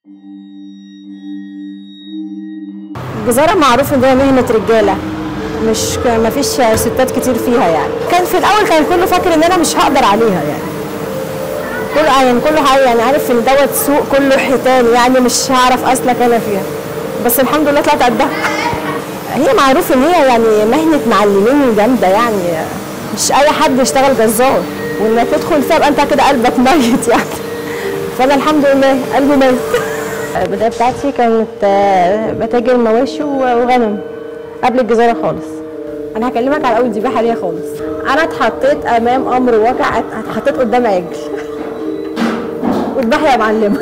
الجزارة معروف ان هي مهنة رجالة مش ما فيش ستات كتير فيها يعني كان في الاول كان كله فاكر ان انا مش هقدر عليها يعني كل يعني كله حي- يعني عارف ان دوت سوق كله حيتان يعني مش هعرف اسلك انا فيها بس الحمد لله طلعت قدها هي معروف ان هي يعني مهنة معلمين جامدة يعني مش اي حد يشتغل جزار وانك تدخل فيها يبقى انت كده قلبك ميت يعني فانا الحمد لله قلبي ميت البدايه بتاعتي كانت آه، بتاجر مواشي و- وغنم قبل الجزيره خالص انا هكلمك على اول ذبيحه ليا خالص انا اتحطيت امام امر واقع اتحطيت قدام عجل واذبحي يا معلمه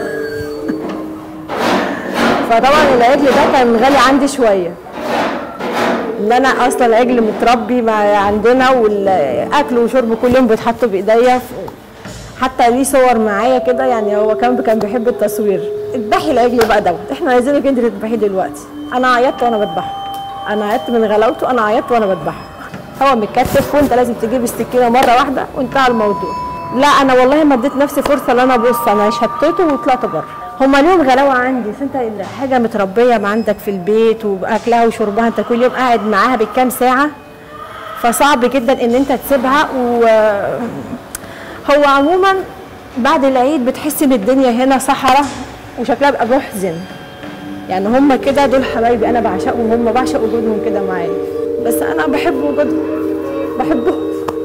فطبعا العجل ده كان غالي عندي شويه ان انا اصلا عجل متربي مع عندنا والاكل وشرب كل يوم بيتحطوا بايديا ف- حتى ليه صور معايا كده يعني هو كان كان بيحب التصوير اذبحي العجل بقى دوت احنا عايزينك انت تذبحيه دلوقتي انا عيطت وانا بذبحه انا عيطت من غلاوته انا عيطت وانا بذبحه هو متكتف وانت لازم تجيب السكينه مره واحده وانتهى الموضوع لا انا والله ما اديت نفسي فرصه ان انا ابص انا شتته وطلعت بره هما ليهم غلاوه عندي بس انت حاجه متربيه ما عندك في البيت واكلها وشربها انت كل يوم قاعد معاها بالكام ساعه فصعب جدا ان انت تسيبها و هو عموما بعد العيد بتحس ان الدنيا هنا صحراء وشكلها بيبقى محزن يعني هم كده دول حبايبي انا بعشقهم هم بعشق وجودهم كده معايا بس انا بحب وجودهم بحبهم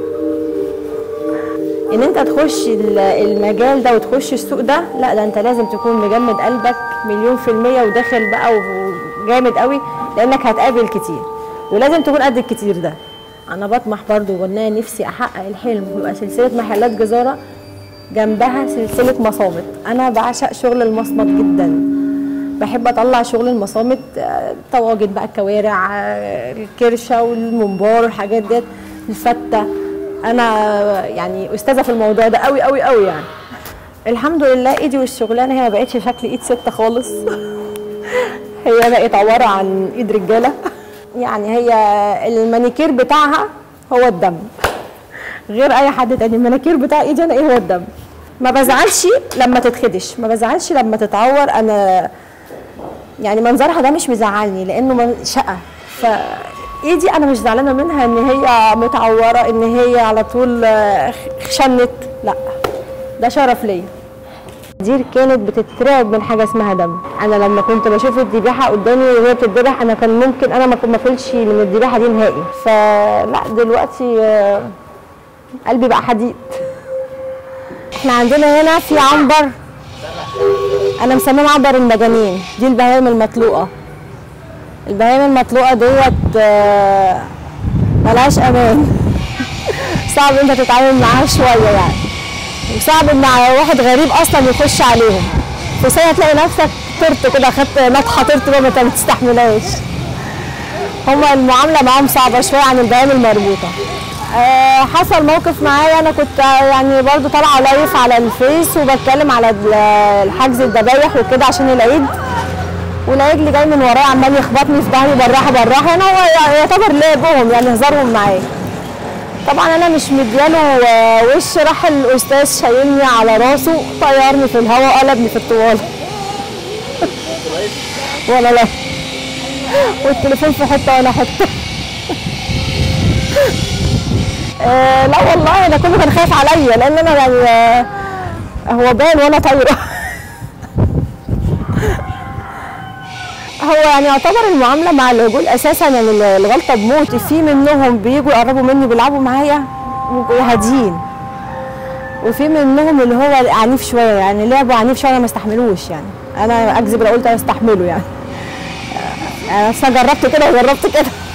ان انت تخش ال- المجال ده وتخش السوق ده لا ده انت لازم تكون مجمد قلبك مليون في المية وداخل بقى وجامد قوي لانك هتقابل كتير ولازم تكون قد الكتير ده انا بطمح برضو وان انا نفسي احقق الحلم ويبقى سلسله محلات جزاره جنبها سلسله مصامت انا بعشق شغل المصمت جدا بحب اطلع شغل المصامت آه، طواجن بقى الكوارع آه، الكرشه والممبار والحاجات ديت الفته انا يعني استاذه في الموضوع ده قوي قوي قوي يعني الحمد لله ايدي والشغلانه هي ما بقتش شكل ايد ست خالص هي بقت عباره عن ايد رجاله يعني هي المانيكير بتاعها هو الدم غير اي حد تاني المانيكير بتاع ايدي انا ايه هو الدم ما بزعلش لما تتخدش ما بزعلش لما تتعور انا يعني منظرها ده مش مزعلني لانه من- شقه فايدي انا مش زعلانه منها ان هي متعوره ان هي على طول آه، شنت لا ده شرف ليا دي كانت بتترعب من حاجه اسمها دم انا لما كنت بشوف الذبيحه قدامي وهي بتتذبح انا كان ممكن انا ما كنت ما اكلش من الذبيحه دي نهائي فلا دلوقتي آه، قلبي بقى حديد احنا عندنا هنا في عنبر انا مسميه عنبر المجانين دي البهايم المطلوقه البهايم المطلوقه ديت آه، ملهاش امان صعب انت تتعامل معاها شويه يعني وصعب ان واحد غريب اصلا يخش عليهم في سنه تلاقي نفسك طرت كده خدت نطحه طرت بقى ما انت ما تستحملهاش هما المعامله معاهم صعبه شويه عن البهايم المربوطه آه، حصل موقف معايا انا كنت آه، يعني برضو طالعه لايف على الفيس وبتكلم على ال- الحجز الذبايح وكده عشان العيد والعجل جاي من ورايا عمال يخبطني في ظهري بالراحه بالراحه يعني هو يعتبر لعبهم يعني هزارهم معايا طبعا انا مش مدياله آه، وش راح الاستاذ شايلني على راسه طيرني في الهواء وقلبني في الطوال ولا لا والتليفون في حته وانا حته آه لا والله انا كله كان خايف عليا لان انا يعني آه، هو باين وانا طايره هو يعني يعتبر المعامله مع العجول اساسا يعني الغلطه بموت في منهم بيجوا يقربوا مني بيلعبوا معايا وهاديين وفي منهم اللي هو عنيف شويه يعني لعبوا عنيف شويه انا ما استحملوش يعني انا اكذب لو قلت انا استحمله يعني انا أصلاً جربت كده وجربت كده